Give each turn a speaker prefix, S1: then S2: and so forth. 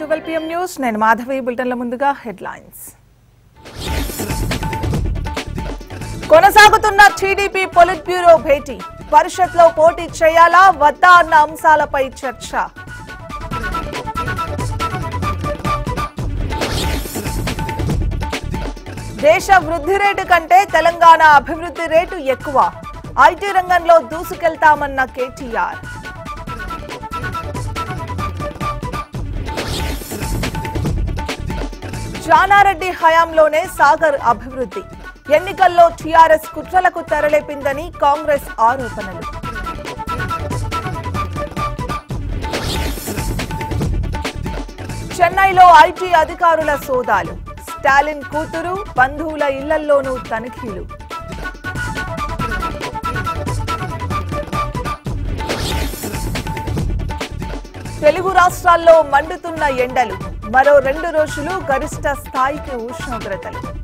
S1: twelve PM news నేను మాధవి బులెటిన్ల ముందుగా headlines కొనసాగుతున్న టీడీపీ పొలిట్ బ్యూరో భేటీ పరిషత్లో పోటీ చేయాలా వద్దా అన్న అంశాలపై చర్చ దేశ వృద్ధి రేటు కంటే తెలంగాణ అభివృద్ధి రేటు ఎక్కువ ఐటీ రంగంలో దూసుకెళ్తామన్న కేటీఆర్ జానారెడ్డి హయాంలోనే సాగర్ అభివృద్ధి ఎన్నికల్లో టీఆర్ఎస్ కుట్రలకు తెరలేపిందని కాంగ్రెస్ ఆరోపణలు చెన్నైలో ఐటీ అధికారుల సోదాలు స్టాలిన్ కూతురు బంధువుల ఇళ్లల్లోనూ తనిఖీలు తెలుగు రాష్ట్రాల్లో మండుతున్న ఎండలు మరో రెండు రోజులు గరిష్ట స్థాయికి ఉష్ణోగ్రతలు